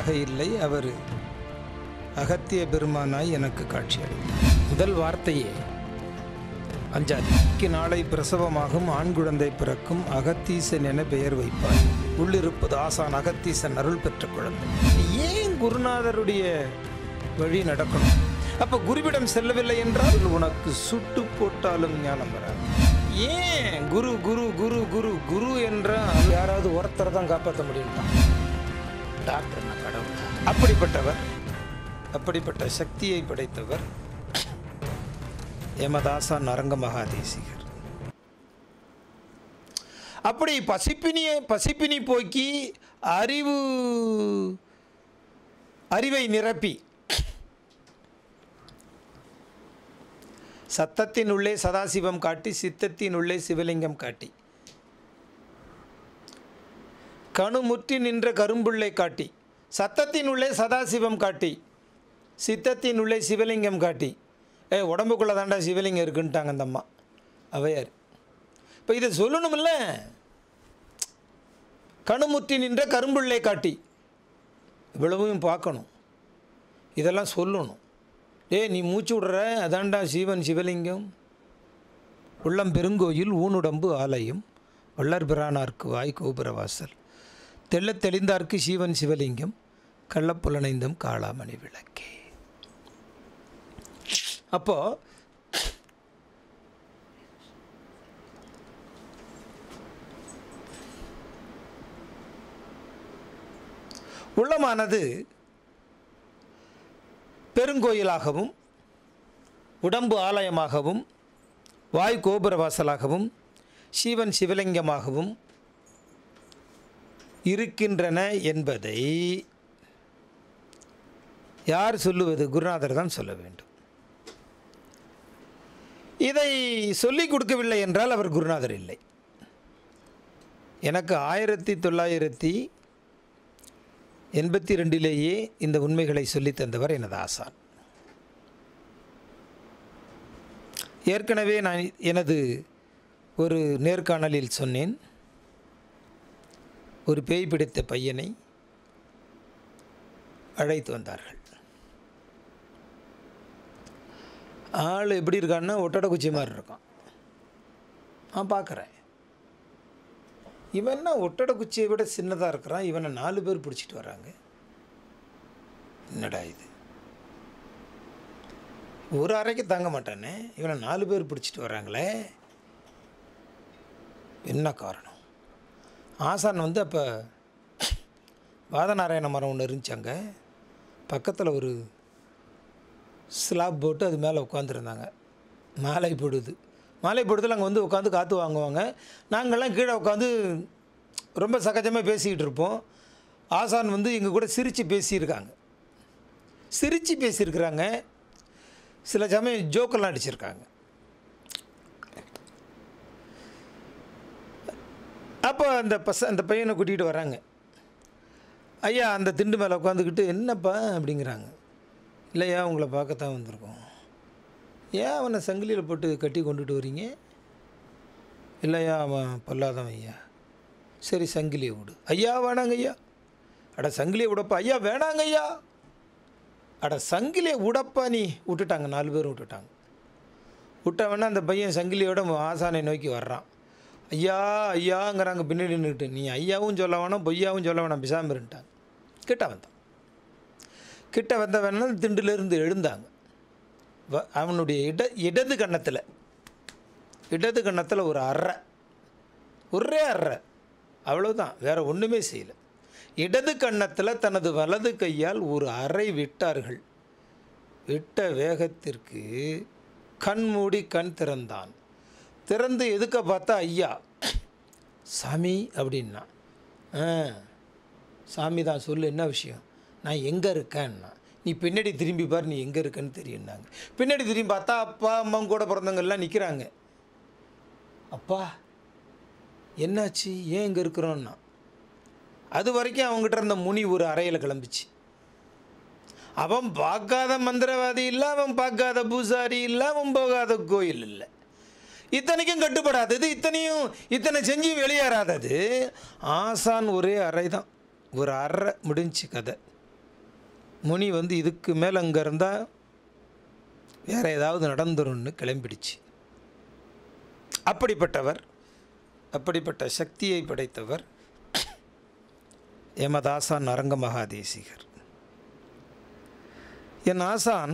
இல்லை அவர் அகத்திய பெருமானாய் எனக்கு காட்சி அளித்தார் முதல் வார்த்தையே அஞ்சாதி நாளை பிரசவமாகும் ஆண் குழந்தை பிறக்கும் அகத்தீசன் என பெயர் வைப்பார் உள்ளிருப்பது ஆசான் அகத்தீசன் அருள் பெற்ற குழந்தை ஏன் குருநாதருடைய வழி நடக்கணும் அப்ப குருவிடம் செல்லவில்லை என்றால் உனக்கு சுட்டு போட்டாலும் ஞானம் வராது ஏன் குரு குரு குரு குரு குரு என்றால் யாராவது ஒருத்தரை தான் காப்பாற்ற முடியுமா டாக்டர் நான் கடவுள் அப்படிப்பட்டவர் அப்படிப்பட்ட சக்தியை படைத்தவர் யமதாசன் அரங்க மகாதேசிகர் அப்படி பசிப்பினியை பசிப்பினி போக்கி அறிவு அறிவை நிரப்பி சத்தத்தின் உள்ளே சதாசிவம் காட்டி சித்தத்தின் உள்ளே சிவலிங்கம் காட்டி கணுமுற்றி நின்ற கரும்புள்ளை காட்டி சத்தத்தின் உள்ளே சதாசிவம் காட்டி சித்தத்தின் உள்ளே சிவலிங்கம் காட்டி ஏ உடம்புக்குள்ளே தாண்டா சிவலிங்கம் இருக்குன்ட்டாங்க அந்த அம்மா அவையார் இப்போ இதை சொல்லணுமில்ல கணுமுற்றி நின்ற கரும்புள்ளை காட்டி இவ்வளவும் பார்க்கணும் இதெல்லாம் சொல்லணும் டேய் நீ மூச்சு விடுற அதான்டா சிவன் சிவலிங்கம் உள்ளம் பெருங்கோயில் ஊனுடம்பு ஆலயம் வள்ளர் பிரானார்க்கு வாய் கோபுரவாசல் தெள்ளத் தெளிந்தார்க்கு சிவன் சிவலிங்கம் கள்ளப்புலனைந்தும் காளாமணி விளக்கே அப்போ உள்ளமானது பெருங்கோயிலாகவும் உடம்பு ஆலயமாகவும் வாய் கோபுரவாசலாகவும் சிவன் சிவலிங்கமாகவும் இருக்கின்றன என்பதை யார் சொல்லுவது குருநாதர் தான் சொல்ல வேண்டும் இதை சொல்லிக் கொடுக்கவில்லை என்றால் அவர் குருநாதர் இல்லை எனக்கு ஆயிரத்தி தொள்ளாயிரத்தி எண்பத்தி ரெண்டிலேயே இந்த உண்மைகளை சொல்லித் தந்தவர் எனது ஆசான் ஏற்கனவே நான் எனது ஒரு நேர்காணலில் சொன்னேன் ஒரு பேய் பிடித்த பையனை அழைத்து வந்தார்கள் ஆள் எப்படி இருக்கான்னா ஒட்டடை குச்சி மாதிரி இருக்கான் நான் பார்க்குறேன் இவன் என்ன ஒட்டடை குச்சியை விட சின்னதாக இருக்கிறான் இவனை நாலு பேர் பிடிச்சிட்டு வராங்க என்னடா இது ஒரு அறைக்கு தாங்க மாட்டானே இவனை நாலு பேர் பிடிச்சிட்டு வராங்களே என்ன காரணம் ஆசான் வந்து அப்போ வாதநாராயண மரம் ஒன்று இருந்துச்சாங்க பக்கத்தில் ஒரு ஸ்லாப் போட்டு அது மேலே உட்காந்துருந்தாங்க மாலை போடுது மாலை போடுறதுல அங்கே வந்து உட்காந்து காற்று வாங்குவாங்க நாங்கள்லாம் கீழே உட்காந்து ரொம்ப சகஜமாக பேசிக்கிட்டு இருப்போம் ஆசான் வந்து எங்கள் கூட சிரித்து பேசியிருக்காங்க சிரித்து பேசியிருக்கிறாங்க சில சமயம் ஜோக்கெல்லாம் அடிச்சிருக்காங்க அப்போ அந்த பச அந்த பையனை கூட்டிகிட்டு வராங்க ஐயா அந்த திண்டு மேலே உட்காந்துக்கிட்டு என்னப்பா அப்படிங்கிறாங்க இல்லையா உங்களை பார்க்கத்தான் வந்திருக்கோம் ஏன் அவனை சங்கிலியில் போட்டு கட்டி கொண்டுட்டு வரீங்க இல்லையா அவன் பொல்லாதவன் ஐயா சரி சங்கிலியை விடு ஐயா வேணாங்க ஐயா அட சங்கிலியை விடப்பா ஐயா வேணாங்க ஐயா அட சங்கிலியை விடப்பா நீ விட்டுட்டாங்க நாலு பேரும் விட்டுட்டாங்க விட்டவொடனே அந்த பையன் சங்கிலியோட ஆசானை நோக்கி வர்றான் ஐயா ஐயாங்கிறாங்க பின்னாடி நின்றுட்டு நீ ஐயாவும் சொல்ல வேணாம் பொய்யாவும் சொல்ல வேணாம் பிசாம இருந்துட்டாங்க கிட்ட வந்தான் கிட்ட வந்தவன திண்டிலிருந்து எழுந்தாங்க வ- அவனுடைய இட இடது கன்னத்தில் இடது கன்னத்தில் ஒரு அறை ஒரே அறை அவ்வளவுதான் வேற ஒன்றுமே செய்யலை இடது கன்னத்தில் தனது வலது கையால் ஒரு அறை விட்டார்கள் விட்ட வேகத்திற்கு கண் மூடி கண் திறந்தான் திறந்து எதுக்க பார்த்தா ஐயா சாமி அப்படின்னா ஆ சாமி தான் சொல்லு என்ன விஷயம் நான் எங்கே இருக்கேன்னா நீ பின்னாடி திரும்பி பாரு நீ எங்கே இருக்கேன்னு தெரியும்னாங்க பின்னாடி திரும்பி பார்த்தா அப்பா அம்மா கூட பிறந்தவங்க எல்லாம் நிற்கிறாங்க அப்பா என்னாச்சு ஏன் இங்கே இருக்கிறோன்னா அது வரைக்கும் அவங்ககிட்ட இருந்த முனி ஒரு அறையில் கிளம்பிச்சு அவன் பார்க்காத மந்திரவாதி இல்லை அவன் பார்க்காத பூசாரி இல்லை அவன் போகாத கோயில் இல்லை இத்தனைக்கும் கட்டுப்படாதது இத்தனையும் இத்தனை செஞ்சு வெளியேறாதது ஆசான் ஒரே அறை தான் ஒரு அறை முடிஞ்சு கதை முனி வந்து இதுக்கு மேலே அங்கே இருந்தால் வேறு ஏதாவது நடந்துரும்னு கிளம்பிடுச்சு அப்படிப்பட்டவர் அப்படிப்பட்ட சக்தியை படைத்தவர் எமதாசான் அரங்க மகாதேசிகர் என் ஆசான்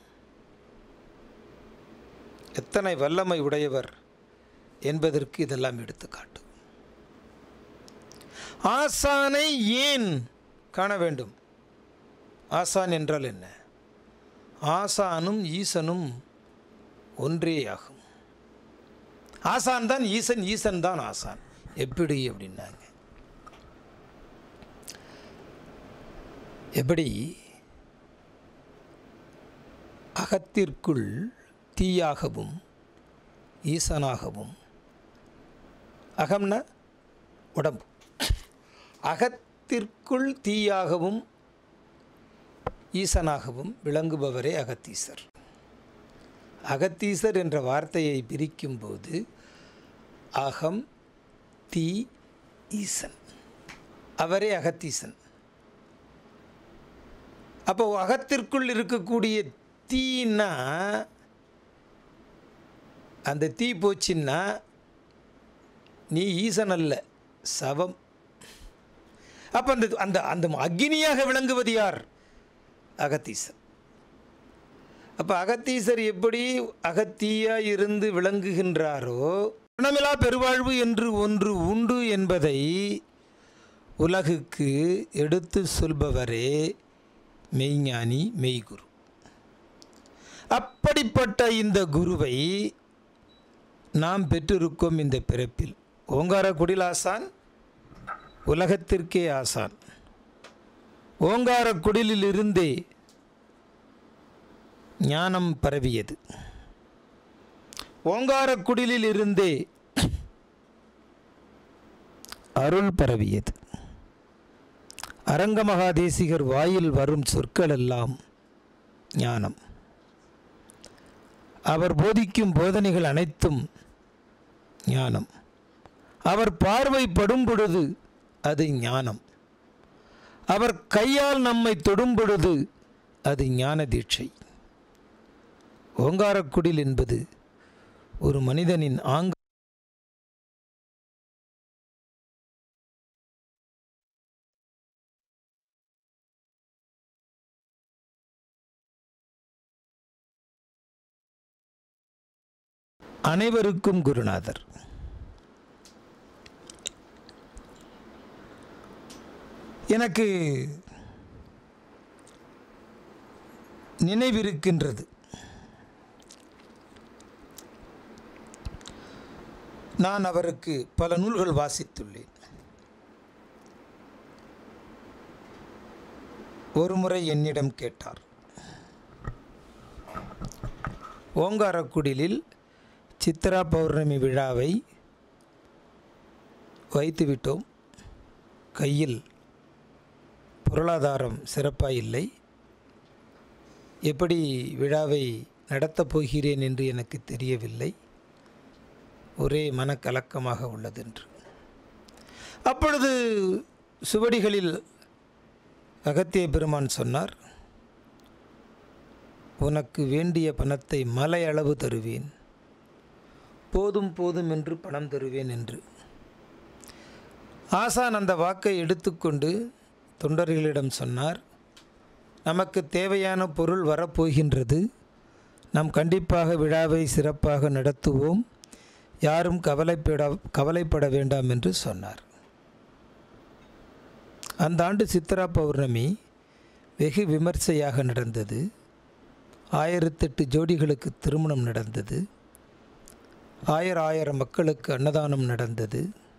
எத்தனை வல்லமை உடையவர் என்பதற்கு இதெல்லாம் எடுத்துக்காட்டு ஆசானை ஏன் காண வேண்டும் ஆசான் என்றால் என்ன ஆசானும் ஈசனும் ஒன்றேயாகும் ஆசான் தான் ஈசன் ஈசன் தான் ஆசான் எப்படி அப்படின்னாங்க எப்படி அகத்திற்குள் தீயாகவும் ஈசனாகவும் அகம்னா உடம்பு அகத்திற்குள் தீயாகவும் ஈசனாகவும் விளங்குபவரே அகத்தீசர் அகத்தீசர் என்ற வார்த்தையை பிரிக்கும்போது அகம் தீ ஈசன் அவரே அகத்தீசன் அப்போ அகத்திற்குள் இருக்கக்கூடிய தீன்னா அந்த தீ போச்சுன்னா நீ ஈசன் அல்ல சவம் அப்போ அந்த அந்த அந்த அக்னியாக விளங்குவது யார் அகத்தீசர் அப்போ அகத்தீசர் எப்படி அகத்தீயாக இருந்து விளங்குகின்றாரோ மரணமிலா பெருவாழ்வு என்று ஒன்று உண்டு என்பதை உலகுக்கு எடுத்து சொல்பவரே மெய்ஞானி மெய்குரு அப்படிப்பட்ட இந்த குருவை நாம் பெற்றிருக்கோம் இந்த பிறப்பில் ஓங்காரக்குடில் ஆசான் உலகத்திற்கே ஆசான் ஓங்காரக்குடிலில் இருந்தே ஞானம் பரவியது ஓங்காரக்குடிலில் இருந்தே அருள் பரவியது அரங்க மகாதேசிகர் வாயில் வரும் சொற்கள் எல்லாம் ஞானம் அவர் போதிக்கும் போதனைகள் அனைத்தும் ஞானம் அவர் பார்வைப்படும் பொழுது அது ஞானம் அவர் கையால் நம்மை தொடும் பொழுது அது ஞான தீட்சை ஓங்காரக்குடில் என்பது ஒரு மனிதனின் ஆங்க அனைவருக்கும் குருநாதர் எனக்கு நினைவிருக்கின்றது நான் அவருக்கு பல நூல்கள் வாசித்துள்ளேன் ஒருமுறை என்னிடம் கேட்டார் ஓங்காரக்குடிலில் சித்ரா பௌர்ணமி விழாவை வைத்துவிட்டோம் கையில் பொருளாதாரம் சிறப்பாக இல்லை எப்படி விழாவை நடத்தப் போகிறேன் என்று எனக்கு தெரியவில்லை ஒரே மனக்கலக்கமாக உள்ளதென்று அப்பொழுது சுவடிகளில் அகத்திய பெருமான் சொன்னார் உனக்கு வேண்டிய பணத்தை மலை அளவு தருவேன் போதும் போதும் என்று பணம் தருவேன் என்று ஆசான் அந்த வாக்கை எடுத்துக்கொண்டு தொண்டர்களிடம் சொன்னார் நமக்கு தேவையான பொருள் வரப்போகின்றது நாம் கண்டிப்பாக விழாவை சிறப்பாக நடத்துவோம் யாரும் கவலைப்பட கவலைப்பட வேண்டாம் என்று சொன்னார் அந்த ஆண்டு சித்ரா பௌர்ணமி வெகு விமர்சையாக நடந்தது ஆயிரத்தெட்டு ஜோடிகளுக்கு திருமணம் நடந்தது ஆயிரம் ஆயிரம் மக்களுக்கு அன்னதானம் நடந்தது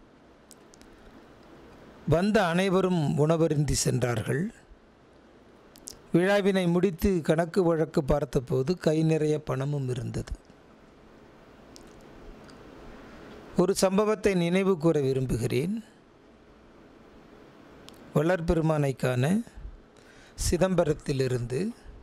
வந்த அனைவரும் உணவருந்தி சென்றார்கள் விழாவினை முடித்து கணக்கு வழக்கு பார்த்தபோது கை நிறைய பணமும் இருந்தது ஒரு சம்பவத்தை நினைவு கூற விரும்புகிறேன் வளர்பெருமானை காண சிதம்பரத்திலிருந்து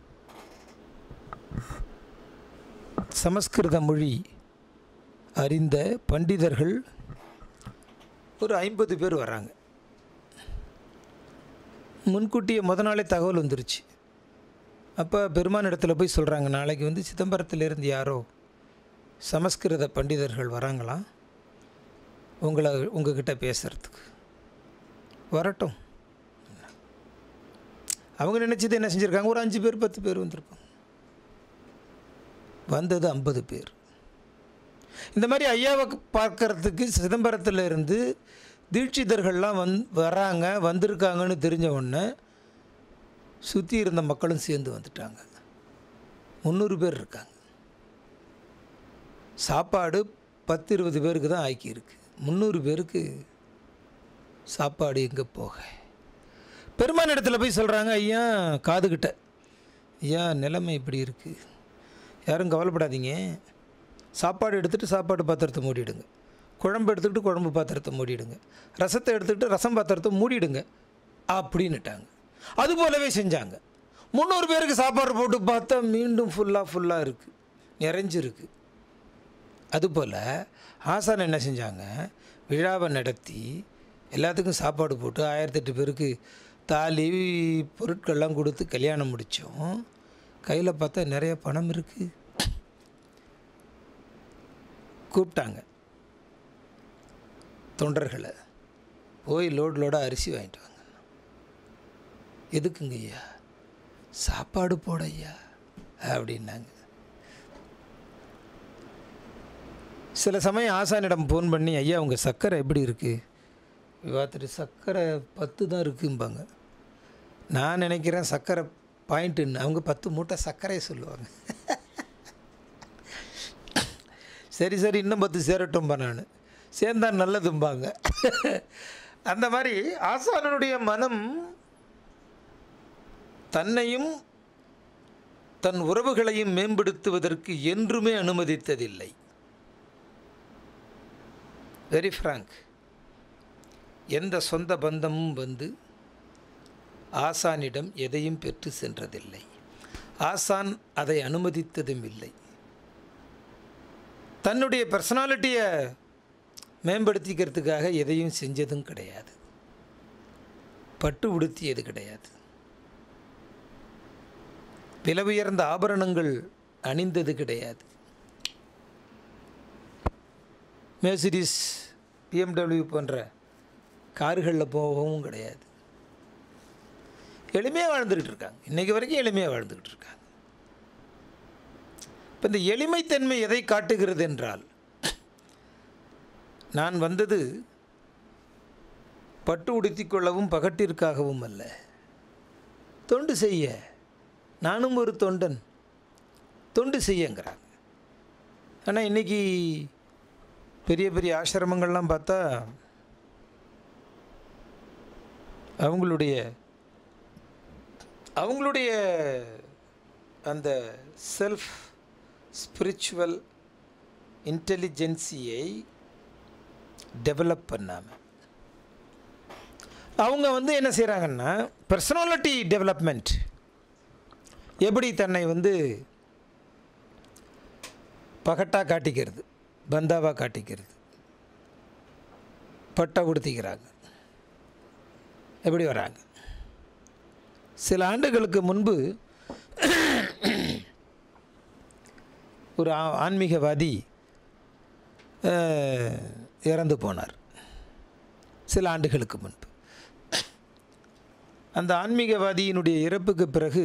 சமஸ்கிருத மொழி அறிந்த பண்டிதர்கள் ஒரு ஐம்பது பேர் வராங்க முன்கூட்டியே முத நாளே தகவல் வந்துருச்சு அப்போ பெருமான் இடத்துல போய் சொல்கிறாங்க நாளைக்கு வந்து சிதம்பரத்திலிருந்து யாரோ சமஸ்கிருத பண்டிதர்கள் வராங்களாம் உங்களை உங்ககிட்ட பேசுகிறதுக்கு வரட்டும் அவங்க நினச்சது என்ன செஞ்சுருக்காங்க ஒரு அஞ்சு பேர் பத்து பேர் வந்திருப்பாங்க வந்தது ஐம்பது பேர் இந்த மாதிரி ஐயாவை பார்க்கறதுக்கு சிதம்பரத்தில் இருந்து தீட்சிதர்கள்லாம் வந் வராங்க வந்திருக்காங்கன்னு தெரிஞ்ச உடனே சுற்றி இருந்த மக்களும் சேர்ந்து வந்துட்டாங்க முந்நூறு பேர் இருக்காங்க சாப்பாடு பத்து இருபது பேருக்கு தான் ஆக்கியிருக்கு முந்நூறு பேருக்கு சாப்பாடு எங்கே போக பெருமான் இடத்துல போய் சொல்கிறாங்க ஐயா காதுகிட்ட ஐயா நிலைமை இப்படி இருக்குது யாரும் கவலைப்படாதீங்க சாப்பாடு எடுத்துகிட்டு சாப்பாடு பாத்திரத்தை மூடிடுங்க குழம்பு எடுத்துக்கிட்டு குழம்பு பாத்திரத்தை மூடிடுங்க ரசத்தை எடுத்துக்கிட்டு ரசம் பாத்திரத்தை மூடிடுங்க அப்படின்னுட்டாங்க அது போலவே செஞ்சாங்க முந்நூறு பேருக்கு சாப்பாடு போட்டு பார்த்தா மீண்டும் ஃபுல்லாக ஃபுல்லாக இருக்குது நிறைஞ்சிருக்கு அதுபோல் ஆசான் என்ன செஞ்சாங்க விழாவை நடத்தி எல்லாத்துக்கும் சாப்பாடு போட்டு ஆயிரத்தெட்டு பேருக்கு தாலி பொருட்கள்லாம் கொடுத்து கல்யாணம் முடித்தோம் கையில் பார்த்தா நிறைய பணம் இருக்குது கூப்பிட்டாங்க தொண்டர்களை போய் லோடு லோடாக அரிசி வாங்கிட்டு வாங்க எதுக்குங்க ஐயா சாப்பாடு போட ஐயா அப்படின்னாங்க சில சமயம் ஆசானிடம் ஃபோன் பண்ணி ஐயா உங்கள் சர்க்கரை எப்படி இருக்குது பார்த்துட்டு சர்க்கரை பத்து தான் இருக்கும்பாங்க நான் நினைக்கிறேன் சர்க்கரை பாயிண்ட்டுன்னு அவங்க பத்து மூட்டை சர்க்கரையை சொல்லுவாங்க சரி சரி இன்னும் பத்து சேரட்டும்பா நான் சேர்ந்தா நல்லதும்பாங்க அந்த மாதிரி ஆசானனுடைய மனம் தன்னையும் தன் உறவுகளையும் மேம்படுத்துவதற்கு என்றுமே அனுமதித்ததில்லை வெரி ஃப்ராங்க் எந்த சொந்த பந்தமும் வந்து ஆசானிடம் எதையும் பெற்று சென்றதில்லை ஆசான் அதை அனுமதித்ததும் இல்லை தன்னுடைய பர்சனாலிட்டியை மேம்படுத்திக்கிறதுக்காக எதையும் செஞ்சதும் கிடையாது பட்டு உடுத்தியது கிடையாது விலை உயர்ந்த ஆபரணங்கள் அணிந்தது கிடையாது மேசிடிஸ் பிஎம்டபிள்யூ போன்ற கார்களில் போகவும் கிடையாது எளிமையாக வாழ்ந்துக்கிட்டு இருக்காங்க இன்றைக்கி வரைக்கும் எளிமையாக வாழ்ந்துக்கிட்டு இருக்காங்க இப்போ இந்த எளிமைத்தன்மை எதை காட்டுகிறது என்றால் நான் வந்தது பட்டு உடுத்திக் கொள்ளவும் பகட்டிற்காகவும் அல்ல தொண்டு செய்ய நானும் ஒரு தொண்டன் தொண்டு செய்யங்கிறாங்க ஆனால் இன்றைக்கி பெரிய பெரிய ஆசிரமங்கள்லாம் பார்த்தா அவங்களுடைய அவங்களுடைய அந்த செல்ஃப் ஸ்பிரிச்சுவல் இன்டெலிஜென்சியை டெவலப் பண்ணாமல் அவங்க வந்து என்ன செய்கிறாங்கன்னா பர்சனாலிட்டி டெவலப்மெண்ட் எப்படி தன்னை வந்து பகட்டாக காட்டிக்கிறது பந்தாவாக காட்டிக்கிறது பட்டை உடுத்திக்கிறாங்க எப்படி வராங்க சில ஆண்டுகளுக்கு முன்பு ஒரு ஆ- ஆன்மீகவாதி அஹ், இறந்து போனார் சில ஆண்டுகளுக்கு முன்பு அந்த ஆன்மீகவாதியினுடைய இறப்புக்கு பிறகு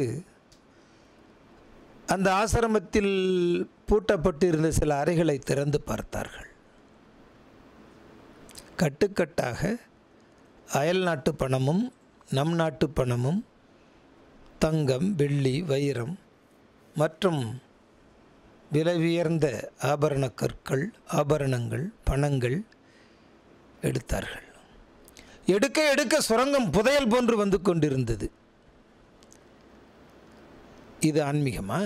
அந்த ஆசிரமத்தில் பூட்டப்பட்டிருந்த சில அறைகளை திறந்து பார்த்தார்கள் கட்டுக்கட்டாக அயல் நாட்டு பணமும் நம் நாட்டு பணமும் தங்கம் வெள்ளி வைரம் மற்றும் விலை உயர்ந்த ஆபரண கற்கள் ஆபரணங்கள் பணங்கள் எடுத்தார்கள் எடுக்க எடுக்க சுரங்கம் புதையல் போன்று வந்து கொண்டிருந்தது இது ஆன்மீகமா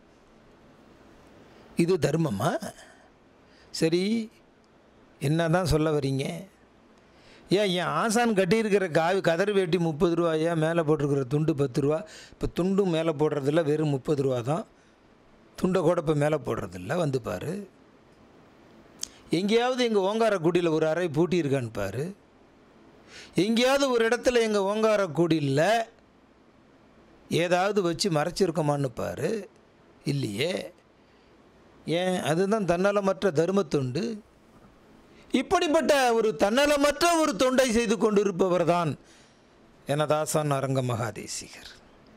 இது தர்மமா சரி என்ன தான் சொல்ல வரீங்க ஏன் என் ஆசான் கட்டியிருக்கிற காவி கதர் வேட்டி முப்பது ரூபாயா மேலே போட்டிருக்கிற துண்டு பத்து ரூபா இப்போ துண்டும் மேலே போடுறதில்ல வெறும் முப்பது ரூபா தான் துண்டை கூட இப்போ மேலே போடுறதில்ல வந்து பாரு எங்கேயாவது எங்கள் ஓங்காரக்குடியில் ஒரு அறை பூட்டியிருக்கான்னு பாரு எங்கேயாவது ஒரு இடத்துல எங்கள் ஓங்காரக்குடியில் ஏதாவது வச்சு மறைச்சிருக்கோமான்னு பாரு இல்லையே ஏன் அதுதான் தன்னலமற்ற தர்மத்தொண்டு இப்படிப்பட்ட ஒரு தன்னலமற்ற ஒரு தொண்டை செய்து கொண்டிருப்பவர் தான் எனதாசான் அரங்க மகாதேசிகர்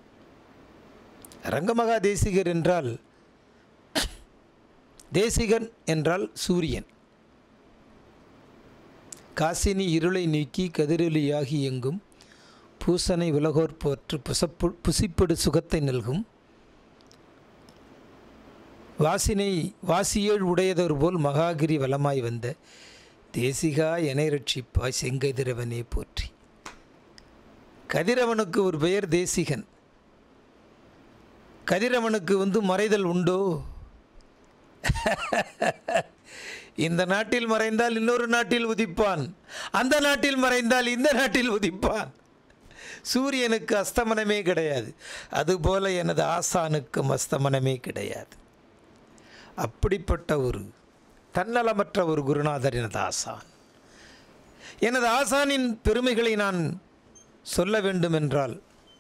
அரங்க மகாதேசிகர் என்றால் தேசிகன் என்றால் சூரியன் காசினி இருளை நீக்கி கதிரொலியாகி எங்கும் பூசனை உலகோர் போற்று புசப்பு புசிப்படு சுகத்தை நல்கும் வாசினை வாசியேழ் உடையதொரு போல் மகாகிரி வலமாய் வந்த தேசிகா எனை ரட்சிப்பாய் செங்கதிரவனே போற்றி கதிரவனுக்கு ஒரு பெயர் தேசிகன் கதிரவனுக்கு வந்து மறைதல் உண்டோ இந்த நாட்டில் மறைந்தால் இன்னொரு நாட்டில் உதிப்பான் அந்த நாட்டில் மறைந்தால் இந்த நாட்டில் உதிப்பான் சூரியனுக்கு அஸ்தமனமே கிடையாது அதுபோல எனது ஆசானுக்கும் அஸ்தமனமே கிடையாது அப்படிப்பட்ட ஒரு தன்னலமற்ற ஒரு குருநாதர் எனது ஆசான் எனது ஆசானின் பெருமைகளை நான் சொல்ல வேண்டுமென்றால்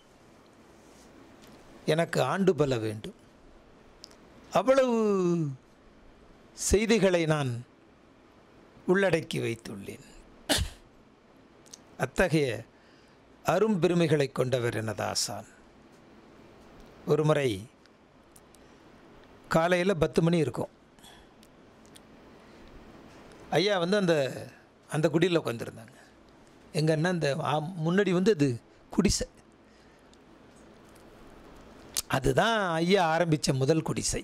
எனக்கு ஆண்டு பல வேண்டும் அவ்வளவு செய்திகளை நான் உள்ளடக்கி வைத்துள்ளேன் அத்தகைய அரும் பெருமைகளை கொண்டவர் எனது ஆசான் ஒரு முறை காலையில் பத்து மணி இருக்கும் ஐயா வந்து அந்த அந்த குடியில் உட்காந்துருந்தாங்க எங்கன்னா அந்த ஆ- முன்னாடி வந்து அது குடிசை அதுதான் ஐயா ஆரம்பித்த முதல் குடிசை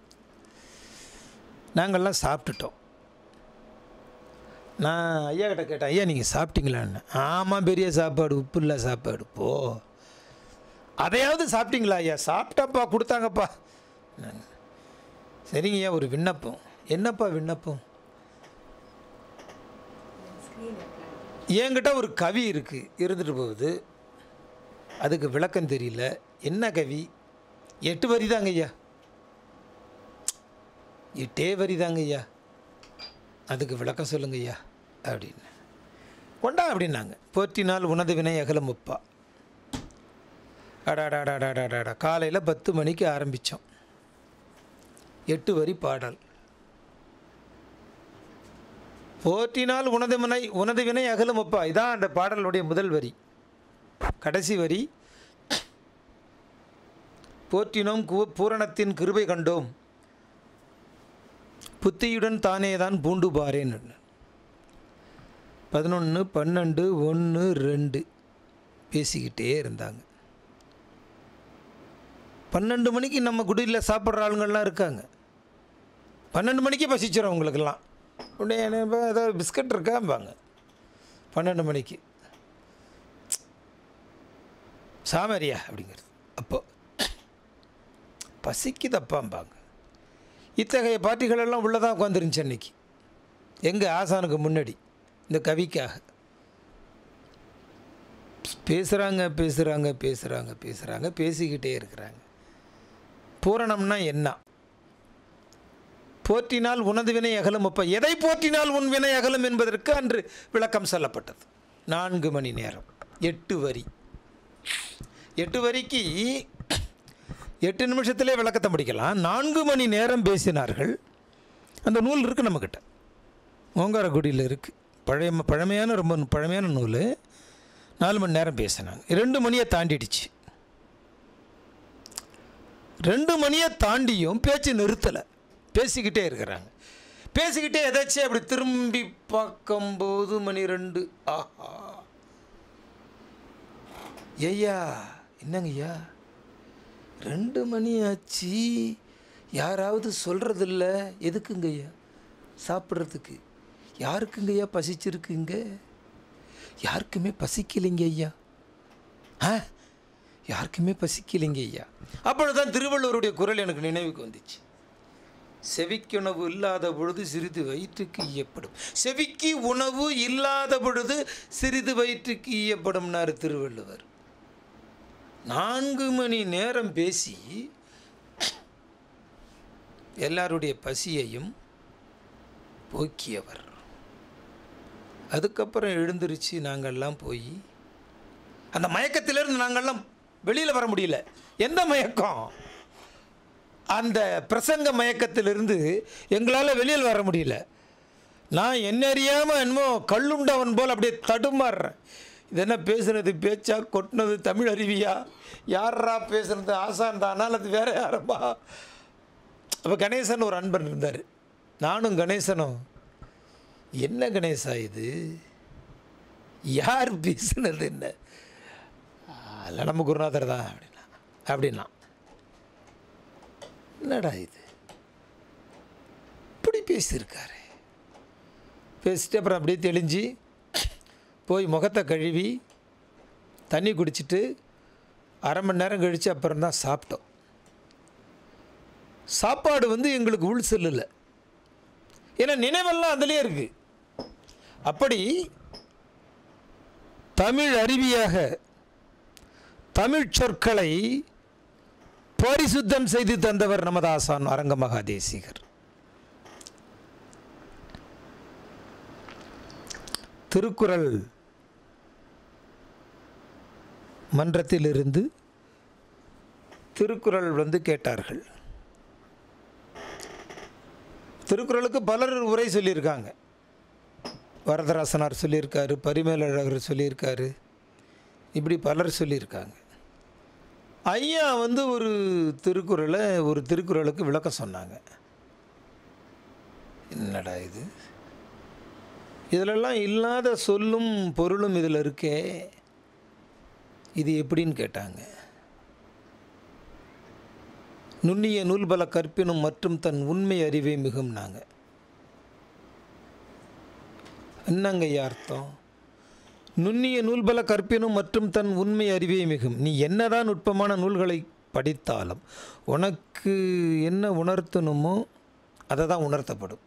நாங்கள்லாம் சாப்பிட்டுட்டோம் நான் ஐயா கிட்ட கேட்டேன் ஐயா நீங்கள் சாப்பிட்டீங்களான்னு ஆமாம் பெரிய சாப்பாடு உப்பு இல்லை சாப்பாடு போ அதையாவது சாப்பிட்டீங்களா ஐயா சாப்பிட்டாப்பா கொடுத்தாங்கப்பா நான், சரிங்க ஐயா ஒரு விண்ணப்பம் என்னப்பா விண்ணப்பம் என்கிட்ட ஒரு கவி இருக்குது இருந்துட்டு போகுது அதுக்கு விளக்கம் தெரியல என்ன கவி எட்டு வரி தாங்க ஐயா எட்டே வரி தாங்க ஐயா அதுக்கு விளக்கம் சொல்லுங்க ஐயா அப்படின்னு கொண்டா அப்படின்னாங்க போற்றினால் உனது வினை அகலம் முப்பா அடாடாடாடாடாடா காலையில் பத்து மணிக்கு ஆரம்பித்தோம் எட்டு வரி பாடல் போற்றினால் உனது வினை உனது வினை அகலும் அப்பா இதான் அந்த பாடலுடைய முதல் வரி கடைசி வரி போற்றினோம் கு பூரணத்தின் கிருபை கண்டோம் புத்தியுடன் தானே தான் பூண்டு பாரேன் பதினொன்று பன்னெண்டு ஒன்று ரெண்டு பேசிக்கிட்டே இருந்தாங்க பன்னெண்டு மணிக்கு நம்ம குடியில் சாப்பிட்ற ஆளுங்கள்லாம் இருக்காங்க பன்னெண்டு மணிக்கே பசிச்சிடும் உங்களுக்கெல்லாம் உடனே என்ன ஏதாவது பிஸ்கட் இருக்காம்பாங்க பன்னெண்டு மணிக்கு சாமரியா அப்படிங்கிறது அப்போ பசிக்குதப்பாம்பாங்க இத்தகைய பார்ட்டிகளெல்லாம் உள்ளே தான் உட்காந்துருந்துச்சு அன்னைக்கு எங்கள் ஆசானுக்கு முன்னாடி இந்த கவிக்காக பேசுகிறாங்க பேசுகிறாங்க பேசுகிறாங்க பேசுகிறாங்க பேசிக்கிட்டே இருக்கிறாங்க பூரணம்னா என்ன போற்றினால் உனது வினை அகலும் அப்போ எதை போற்றினால் உன் வினை அகலும் என்பதற்கு அன்று விளக்கம் சொல்லப்பட்டது நான்கு மணி நேரம் எட்டு வரி எட்டு வரிக்கு எட்டு நிமிஷத்திலே விளக்கத்தை முடிக்கலாம் நான்கு மணி நேரம் பேசினார்கள் அந்த நூல் இருக்குது நம்மக்கிட்ட ஓங்காரக்குடியில் இருக்குது பழைய பழமையான ரொம்ப பழமையான நூல் நாலு மணி நேரம் பேசினாங்க ரெண்டு மணியை தாண்டிடுச்சு ரெண்டு மணியை தாண்டியும் பேச்சு நிறுத்தலை பேசிக்கிட்டே இருக்கிறாங்க பேசிக்கிட்டே எதாச்சும் அப்படி திரும்பி பார்க்கும்போது மணி ரெண்டு ஆஹா ஐயா என்னங்க ஐயா ரெண்டு மணி ஆச்சு யாராவது சொல்கிறதில்ல எதுக்குங்க ஐயா சாப்பிட்றதுக்கு யாருக்குங்க ஐயா பசிச்சிருக்குங்க யாருக்குமே பசிக்கலைங்க ஐயா ஆ யாருக்குமே பசிக்கலைங்க ஐயா அப்பொழுதுதான் திருவள்ளுவருடைய குரல் எனக்கு நினைவுக்கு வந்துச்சு செவிக்குணவு இல்லாத பொழுது சிறிது வயிற்றுக்கு ஈயப்படும் செவிக்கு உணவு இல்லாத பொழுது சிறிது வயிற்றுக்கு ஈயப்படும்னாரு திருவள்ளுவர் நான்கு மணி நேரம் பேசி எல்லாருடைய பசியையும் போக்கியவர் அதுக்கப்புறம் எழுந்திருச்சு நாங்கள்லாம் போய் அந்த மயக்கத்திலிருந்து நாங்கள்லாம் வெளியில் வர முடியல எந்த மயக்கம் அந்த பிரசங்க மயக்கத்திலிருந்து எங்களால் வெளியில் வர முடியல நான் என்ன அறியாமல் என்னமோ கல்லுண்டவன் போல் அப்படியே தடுமாறுறேன் இது என்ன பேசுனது பேச்சா கொட்டினது தமிழ் அறிவியா யாரா பேசுனது ஆசான் தானா அல்லது வேற யாரப்பா அப்போ கணேசன் ஒரு அன்பன் இருந்தார் நானும் கணேசனும் என்ன கணேசா இது யார் பேசுனது என்ன அதில் நம்ம குருநாதர் தான் அப்படின்னா அப்படின்னா என்னடா இது இப்படி பேசியிருக்காரு பேசிட்டு அப்புறம் அப்படியே தெளிஞ்சு போய் முகத்தை கழுவி தண்ணி குடிச்சிட்டு அரை மணி நேரம் கழித்து அப்புறம் தான் சாப்பிட்டோம் சாப்பாடு வந்து எங்களுக்கு உள் செல்லல ஏன்னா நினைவெல்லாம் அதுலேயே இருக்கு அப்படி தமிழ் அருவியாக தமிழ் சொற்களை பரிசுத்தம் செய்து தந்தவர் நமது ஆசான் அரங்க மகாதேசிகர் திருக்குறள் மன்றத்திலிருந்து திருக்குறள் வந்து கேட்டார்கள் திருக்குறளுக்கு பலர் உரை சொல்லியிருக்காங்க வரதராசனார் சொல்லியிருக்காரு பரிமேலழகர் சொல்லியிருக்காரு இப்படி பலர் சொல்லியிருக்காங்க ஐயா வந்து ஒரு திருக்குறளை ஒரு திருக்குறளுக்கு விளக்கம் சொன்னாங்க என்னடா இது இதிலெல்லாம் இல்லாத சொல்லும் பொருளும் இதில் இருக்கே இது எப்படின்னு கேட்டாங்க நுண்ணிய நூல்பல கற்பினும் மற்றும் தன் உண்மை அறிவை மிகும்னாங்க என்னங்க ஐயா அர்த்தம் நுண்ணிய நூல்பல கற்பினும் மற்றும் தன் உண்மை அறிவே மிகும் நீ என்னதான் நுட்பமான நூல்களை படித்தாலும் உனக்கு என்ன உணர்த்தணுமோ அதை தான் உணர்த்தப்படும்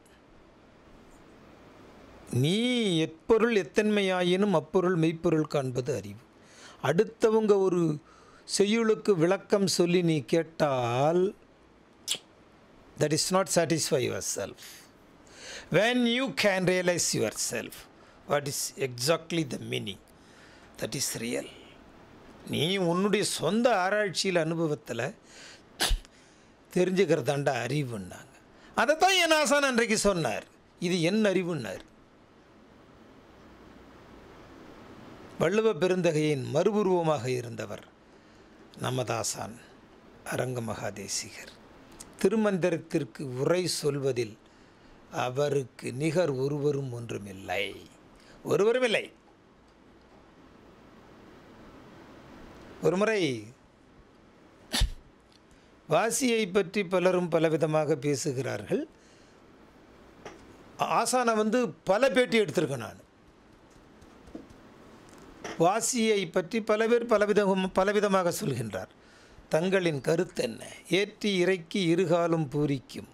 நீ எப்பொருள் எத்தன்மையாயினும் அப்பொருள் மெய்ப்பொருள் காண்பது அறிவு அடுத்தவங்க ஒரு செய்யுளுக்கு விளக்கம் சொல்லி நீ கேட்டால் that is not satisfy yourself when you can realize yourself what is exactly the meaning that is real நீ உன்னுடைய சொந்த ஆராய்ச்சியில் அனுபவத்தில் தெரிஞ்சுக்கிறதாண்டா அறிவுன்னாங்க அதை தான் என் ஆசான் அன்றைக்கு சொன்னார் இது என் அறிவுன்னார் வள்ளுவ பெருந்தகையின் மறுபுருவமாக இருந்தவர் நமதாசான் அரங்க மகாதேசிகர் திருமந்திரத்திற்கு உரை சொல்வதில் அவருக்கு நிகர் ஒருவரும் ஒன்றுமில்லை ஒருவரும் இல்லை ஒரு முறை வாசியை பற்றி பலரும் பலவிதமாக பேசுகிறார்கள் ஆசானை வந்து பல பேட்டி எடுத்திருக்கேன் நான் வாசியை பற்றி பல பேர் பலவிதம் பலவிதமாக சொல்கின்றார் தங்களின் கருத்து என்ன ஏற்றி இறக்கி இருகாலும் பூரிக்கும்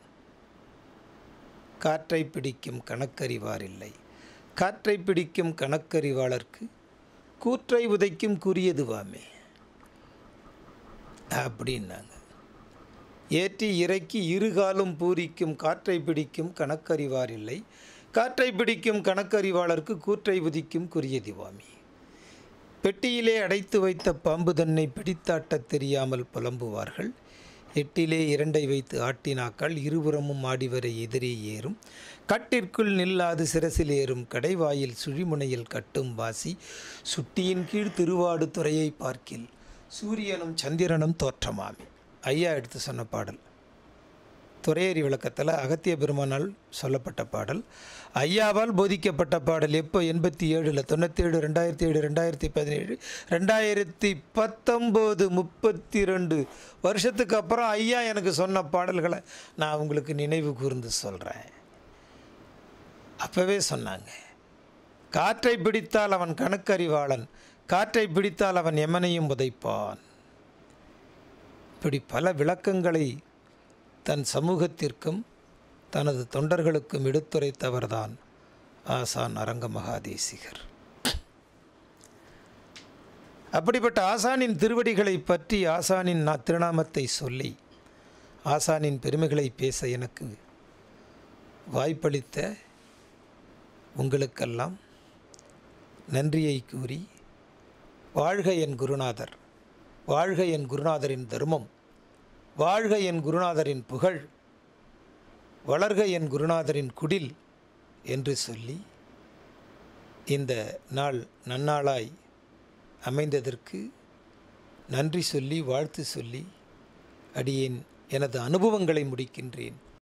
காற்றை பிடிக்கும் கணக்கறிவார் இல்லை காற்றை பிடிக்கும் கணக்கறிவாளர்க்கு கூற்றை உதைக்கும் குறியதுவாமே அப்படின்னாங்க ஏற்றி இறக்கி இருகாலும் பூரிக்கும் காற்றை பிடிக்கும் கணக்கறிவார் இல்லை காற்றை பிடிக்கும் கணக்கறிவாளருக்கு கூற்றை உதிக்கும் குறியதுவாமே பெட்டியிலே அடைத்து வைத்த பாம்பு தன்னை பிடித்தாட்டத் தெரியாமல் புலம்புவார்கள் எட்டிலே இரண்டை வைத்து ஆட்டினாக்கள் இருபுறமும் ஆடிவரை எதிரே ஏறும் கட்டிற்குள் நில்லாது சிரசில் ஏறும் கடைவாயில் சுழிமுனையில் கட்டும் வாசி சுட்டியின் கீழ் திருவாடு துறையை பார்க்கில் சூரியனும் சந்திரனும் தோற்றமாமே ஐயா எடுத்து சொன்ன பாடல் துறையறி விளக்கத்தில் அகத்திய பெருமானால் சொல்லப்பட்ட பாடல் ஐயாவால் போதிக்கப்பட்ட பாடல் எப்போ எண்பத்தி ஏழில் தொண்ணூற்றேழு ரெண்டாயிரத்தி ஏழு ரெண்டாயிரத்தி பதினேழு ரெண்டாயிரத்தி பத்தொம்போது முப்பத்தி ரெண்டு வருஷத்துக்கு அப்புறம் ஐயா எனக்கு சொன்ன பாடல்களை நான் உங்களுக்கு நினைவு கூர்ந்து சொல்கிறேன் அப்போவே சொன்னாங்க காற்றை பிடித்தால் அவன் கணக்கறிவாளன் காற்றை பிடித்தால் அவன் எமனையும் உதைப்பான் இப்படி பல விளக்கங்களை தன் சமூகத்திற்கும் தனது தொண்டர்களுக்கும் எடுத்துரைத்தவர்தான் ஆசான் அரங்க மகாதேசிகர் அப்படிப்பட்ட ஆசானின் திருவடிகளை பற்றி ஆசானின் நா திருநாமத்தை சொல்லி ஆசானின் பெருமைகளை பேச எனக்கு வாய்ப்பளித்த உங்களுக்கெல்லாம் நன்றியை கூறி வாழ்க என் குருநாதர் வாழ்க என் குருநாதரின் தர்மம் வாழ்க என் குருநாதரின் புகழ் வளர்க என் குருநாதரின் குடில் என்று சொல்லி இந்த நாள் நன்னாளாய் அமைந்ததற்கு நன்றி சொல்லி வாழ்த்து சொல்லி அடியேன் எனது அனுபவங்களை முடிக்கின்றேன்